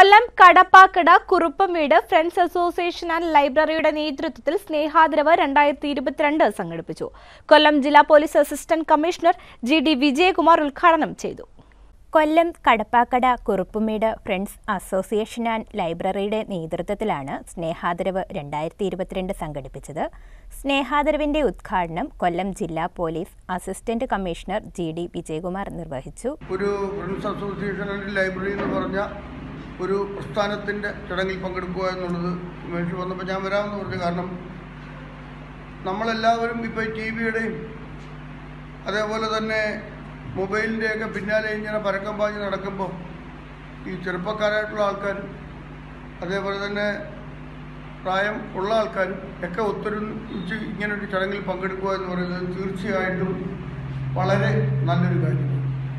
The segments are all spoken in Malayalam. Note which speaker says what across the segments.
Speaker 1: Kollam Kadappakada Kuruppamedu friends association and ലൈബ്രറിയുടെ നേതൃത്വത്തിൽ സ്നേഹാദരവ് രണ്ടായിരത്തി ഇരുപത്തിരണ്ട് സംഘടിപ്പിച്ചു കൊല്ലം ജില്ലാ police assistant commissioner G D Vijayakumar ഉദ്ഘാടനം ചെയ്തു
Speaker 2: Kollam Kadappakada Kuruppumedu friends association and ലൈബ്രറിയുടെ നേതൃത്വത്തിലാണ് സ്നേഹാദരവ് രണ്ടായിരത്തി ഇരുപത്തിരണ്ട് സംഘടിപ്പിച്ചത് സ്നേഹാദരവിന്റെ ഉദ്ഘാടനം കൊല്ലം ജില്ലാ police assistant commissioner G D Vijayakumar നിർവഹിച്ചു
Speaker 3: ഒരു ഫ്രണ്ട്സ് അസോസിയേഷൻ ആൻഡ് ലൈബ്രറി എന്ന് പറഞ്ഞ ഒരു പ്രസ്ഥാനത്തിൻ്റെ ചടങ്ങിൽ പങ്കെടുക്കുക എന്നുള്ളത് മേടിച്ച് വന്നപ്പോൾ ഞാൻ വരാമെന്ന് പറഞ്ഞു കാരണം നമ്മളെല്ലാവരും ഇപ്പോൾ ടി വിയുടെയും അതേപോലെ തന്നെ മൊബൈലിൻ്റെയൊക്കെ പിന്നാലെ ഇങ്ങനെ പരക്കം പാഞ്ഞ് നടക്കുമ്പോൾ ഈ ചെറുപ്പക്കാരായിട്ടുള്ള ആൾക്കാരും അതേപോലെ തന്നെ പ്രായം ഉള്ള ആൾക്കാരും ഒക്കെ ഒത്തൊരുമിച്ച് ഇങ്ങനൊരു ചടങ്ങിൽ പങ്കെടുക്കുക എന്ന് പറയുന്നത് തീർച്ചയായിട്ടും വളരെ നല്ലൊരു കാര്യമാണ്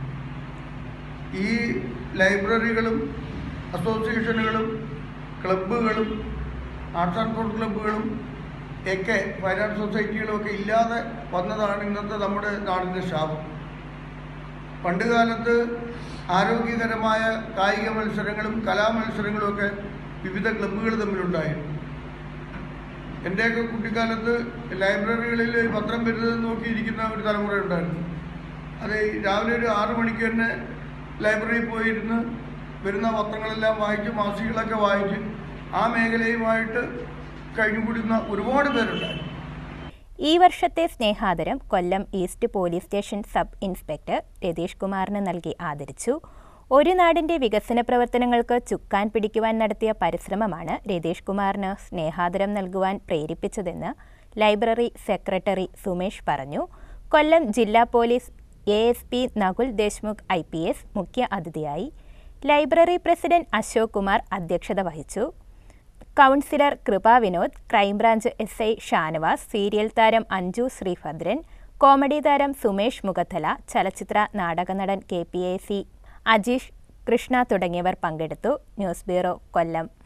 Speaker 3: ഈ ലൈബ്രറികളും അസോസിയേഷനുകളും ക്ലബ്ബുകളും ആർട്സ് ആൻഡ് സ്പോർട്സ് ക്ലബ്ബുകളും ഒക്കെ ഫൈനാൻസ് സൊസൈറ്റികളും ഒക്കെ ഇല്ലാതെ വന്നതാണ് ഇന്നത്തെ നമ്മുടെ നാടിൻ്റെ ശാപം പണ്ട് കാലത്ത് ആരോഗ്യകരമായ കായിക മത്സരങ്ങളും കലാമത്സരങ്ങളും ഒക്കെ വിവിധ ക്ലബ്ബുകൾ തമ്മിലുണ്ടായിരുന്നു എൻ്റെയൊക്കെ കുട്ടിക്കാലത്ത് ലൈബ്രറികളിൽ പത്രം വരുന്നത് നോക്കിയിരിക്കുന്ന ഒരു തലമുറ ഉണ്ടായിരുന്നു അത് ഈ രാവിലെ ഒരു ആറു മണിക്ക് തന്നെ ലൈബ്രറിയിൽ പോയിരുന്ന് വരുന്ന പത്രങ്ങളെല്ലാം വായിച്ച് മാസികകളൊക്കെ വായിച്ച് ആ മേഖലയുമായിട്ട് കഴിഞ്ഞുകൂടുന്ന ഒരുപാട് പേരുണ്ടായിരുന്നു
Speaker 2: ഈ വർഷത്തെ സ്നേഹാദരം Kollam east police station sub inspector Ratheesh കുമാറിന് നൽകി ആദരിച്ചു ഒരു നാടിന്റെ വികസന പ്രവർത്തനങ്ങൾക്ക് ചുക്കാൻ പിടിക്കുവാൻ നടത്തിയ പരിശ്രമമാണ് രതീഷ് കുമാറിന് സ്നേഹാദരം നൽകുവാൻ പ്രേരിപ്പിച്ചതെന്ന് ലൈബ്രറി സെക്രട്ടറി സുമേഷ് പറഞ്ഞു കൊല്ലം ജില്ലാ police A S P Nakul Deshmukh I P S മുഖ്യ അതിഥിയായി ലൈബ്രറി പ്രസിഡന്റ് അശോക് കുമാർ അധ്യക്ഷത വഹിച്ചു councillor Kripa Vinod crime branch S I Shanavas serial താരം അഞ്ജു ശ്രീഭദ്രൻ കോമഡി താരം സുമേഷ് മുഖത്തല ചലച്ചിത്ര നാടകനടൻ K P A C Ajeesh Krishna തുടങ്ങിയവർ പങ്കെടുത്തു ന്യൂസ് ബ്യൂറോ കൊല്ലം